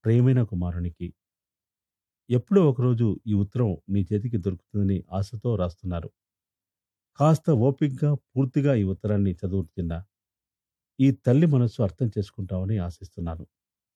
ప్రియమైన కుమారునికి ఎప్పుడో ఒకరోజు ఈ ఉత్తరం నీ చేతికి దొరుకుతుందని ఆశతో రాస్తున్నారు కాస్త ఓపికగా పూర్తిగా ఈ ఉత్తరాన్ని చదువుతున్నా ఈ తల్లి మనస్సు అర్థం చేసుకుంటావని ఆశిస్తున్నాను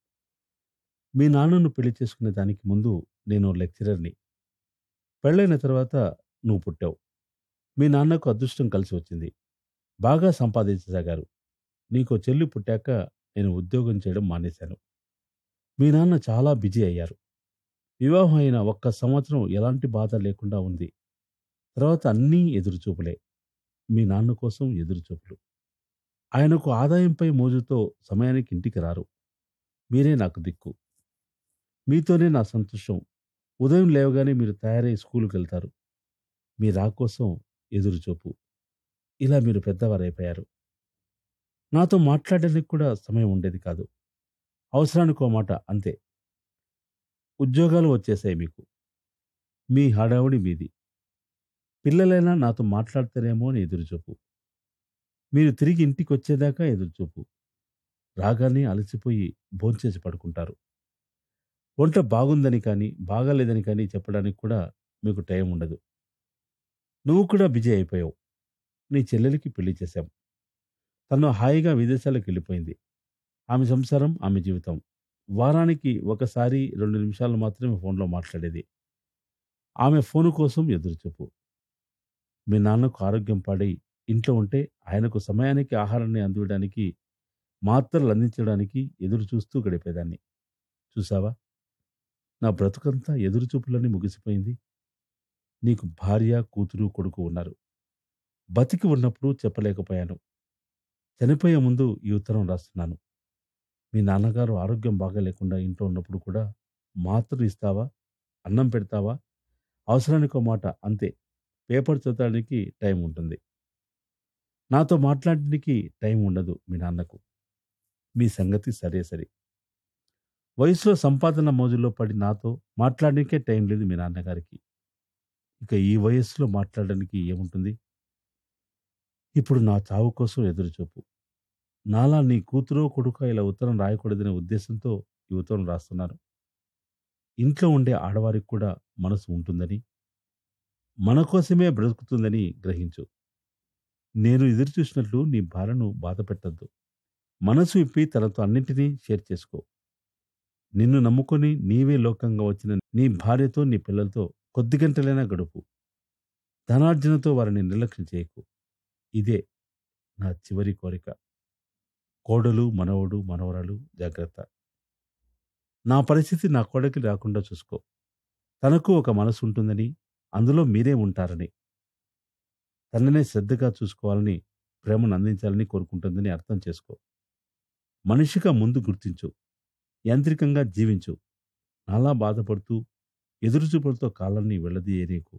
మీ నాన్నను పెళ్లి చేసుకునే దానికి ముందు నేను లెక్చరర్ని పెళ్ళైన తర్వాత నువ్వు పుట్టావు మీ నాన్నకు అదృష్టం కలిసి వచ్చింది బాగా సంపాదించసాగారు నీకో చెల్లి పుట్టాక నేను ఉద్యోగం చేయడం మానేశాను మీ నాన్న చాలా బిజీ అయ్యారు వివాహం అయిన ఒక్క సంవత్సరం ఎలాంటి బాధ లేకుండా ఉంది తర్వాత అన్నీ ఎదురుచూపులే మీ నాన్న కోసం ఎదురుచూపులు ఆయనకు ఆదాయంపై మోజుతో సమయానికి ఇంటికి రారు మీరే నాకు దిక్కు మీతోనే నా సంతోషం ఉదయం లేవగానే మీరు తయారై స్కూల్కి వెళ్తారు మీ రా కోసం ఎదురుచూపు ఇలా మీరు పెద్దవారైపోయారు నాతో మాట్లాడడానికి కూడా సమయం ఉండేది కాదు అవసరానికి ఓ మాట అంతే ఉద్యోగాలు వచ్చేసాయి మీకు మీ హడావుడి మీది పిల్లలైనా నాతో మాట్లాడతారేమో అని ఎదురుచూపు మీరు తిరిగి ఇంటికి వచ్చేదాకా ఎదురుచూపు రాగానే అలసిపోయి భోంచేసి పడుకుంటారు వంట బాగుందని కానీ బాగాలేదని కానీ చెప్పడానికి కూడా మీకు టైం ఉండదు నువ్వు కూడా బిజీ అయిపోయావు నీ చెల్లెలికి పెళ్లి చేశాం తను హాయిగా విదేశాలకు వెళ్ళిపోయింది ఆమె సంసారం ఆమె జీవితం వారానికి ఒకసారి రెండు నిమిషాలు మాత్రమే ఫోన్లో మాట్లాడేది ఆమె ఫోను కోసం ఎదురుచూపు మీ నాన్నకు ఆరోగ్యం పాడై ఇంట్లో ఉంటే ఆయనకు సమయానికి ఆహారాన్ని అందివ్వడానికి మాత్రలు అందించడానికి ఎదురు చూస్తూ గడిపేదాన్ని చూసావా నా బ్రతుకంతా ఎదురుచూపులని ముగిసిపోయింది నీకు భార్య కూతురు కొడుకు ఉన్నారు బతికి ఉన్నప్పుడు చెప్పలేకపోయాను చనిపోయే ముందు ఈ ఉత్తరం రాస్తున్నాను మీ నాన్నగారు ఆరోగ్యం బాగా లేకుండా ఇంట్లో ఉన్నప్పుడు కూడా మాత్రలు ఇస్తావా అన్నం పెడతావా అవసరానికి ఒక మాట అంతే పేపర్ చదవడానికి టైం ఉంటుంది నాతో మాట్లాడడానికి టైం ఉండదు మీ నాన్నకు మీ సంగతి సరే సరే వయసులో సంపాదన మోజులో పడి నాతో మాట్లాడడానికే టైం లేదు మీ నాన్నగారికి ఇక ఈ వయస్సులో మాట్లాడడానికి ఏముంటుంది ఇప్పుడు నా చావు కోసం ఎదురుచూపు నాలా నీ కూతురో కొడుక ఇలా ఉత్తరం రాయకూడదనే ఉద్దేశంతో ఈ ఉత్తరం రాస్తున్నారు ఇంట్లో ఉండే ఆడవారికి కూడా మనసు ఉంటుందని మన కోసమే బ్రతుకుతుందని గ్రహించు నేను ఎదురు చూసినట్లు నీ భార్యను బాధ పెట్టద్దు మనసు ఇప్పి తనతో అన్నింటినీ షేర్ చేసుకో నిన్ను నమ్ముకొని నీవే లోకంగా వచ్చిన నీ భార్యతో నీ పిల్లలతో కొద్ది గంటలైనా గడుపు ధనార్జనతో వారిని నిర్లక్ష్యం చేయకు ఇదే నా చివరి కోరిక కోడలు మనవడు మనవరాలు జాగ్రత్త నా పరిస్థితి నా కోడకి రాకుండా చూసుకో తనకు ఒక మనసు ఉంటుందని అందులో మీరే ఉంటారని తననే శ్రద్ధగా చూసుకోవాలని ప్రేమను అందించాలని కోరుకుంటుందని అర్థం చేసుకో మనిషిగా ముందు గుర్తించు యాంత్రికంగా జీవించు నాలా బాధపడుతూ ఎదురుచూపులతో కాలాన్ని వెళ్ళదీయనీకు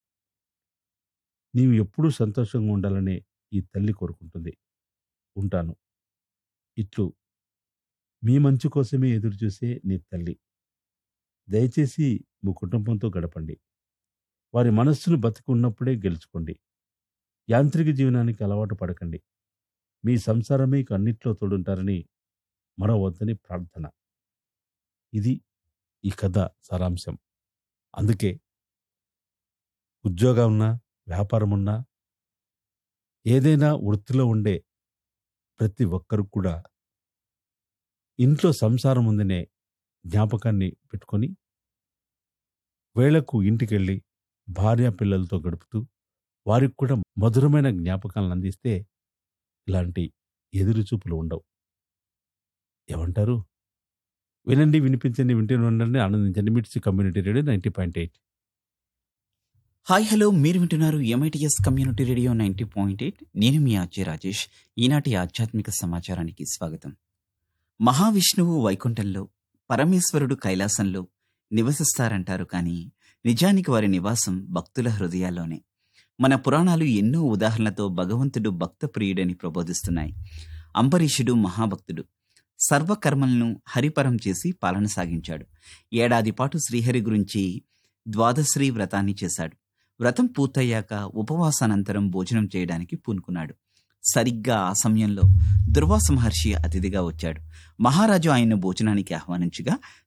నీవు ఎప్పుడూ సంతోషంగా ఉండాలనే ఈ తల్లి కోరుకుంటుంది ఉంటాను ఇట్లు మీ మంచు కోసమే ఎదురుచూసే నీ తల్లి దయచేసి మీ కుటుంబంతో గడపండి వారి మనస్సును బతికి ఉన్నప్పుడే గెలుచుకోండి యాంత్రిక జీవనానికి అలవాటు పడకండి మీ సంసారమే ఇక అన్నిట్లో తోడుంటారని మరవద్దని ప్రార్థన ఇది ఈ కథ సారాంశం అందుకే ఉద్యోగం ఉన్నా వ్యాపారం ఉన్నా ఏదైనా వృత్తిలో ఉండే ప్రతి ఒక్కరు కూడా ఇంట్లో సంసారం ఉందనే జ్ఞాపకాన్ని పెట్టుకొని వేళకు ఇంటికెళ్ళి భార్య పిల్లలతో గడుపుతూ వారికి కూడా మధురమైన జ్ఞాపకాలను అందిస్తే ఇలాంటి ఎదురు చూపులు ఉండవు ఏమంటారు వినండి వినిపించండి వింటూనే ఉండండి ఆనందించండి MITS community radio ninety point eight hi hello మీరు వింటున్నారు MITS community radio ninety point eight నేను మీ ఆర్జే రాజేష్ ఈనాటి ఆధ్యాత్మిక సమాచారానికి స్వాగతం మహావిష్ణువు వైకుంఠంలో పరమేశ్వరుడు కైలాసంలో నివసిస్తారంటారు కానీ నిజానికి వారి నివాసం భక్తుల హృదయాల్లోనే మన పురాణాలు ఎన్నో ఉదాహరణలతో భగవంతుడు భక్త ప్రియుడని ప్రబోధిస్తున్నాయి అంబరీషుడు మహాభక్తుడు సర్వకర్మలను హరిపరం చేసి పాలన సాగించాడు ఏడాది పాటు శ్రీహరి గురించి ద్వాదశ్రీ వ్రతాన్ని చేశాడు వ్రతం పూర్తయ్యాక ఉపవాసానంతరం భోజనం చేయడానికి పూనుకున్నాడు సరిగ్గా ఆ సమయంలో దుర్వాస మహర్షి అతిథిగా వచ్చాడు మహారాజు ఆయన్ను భోజనానికి ఆహ్వానించగా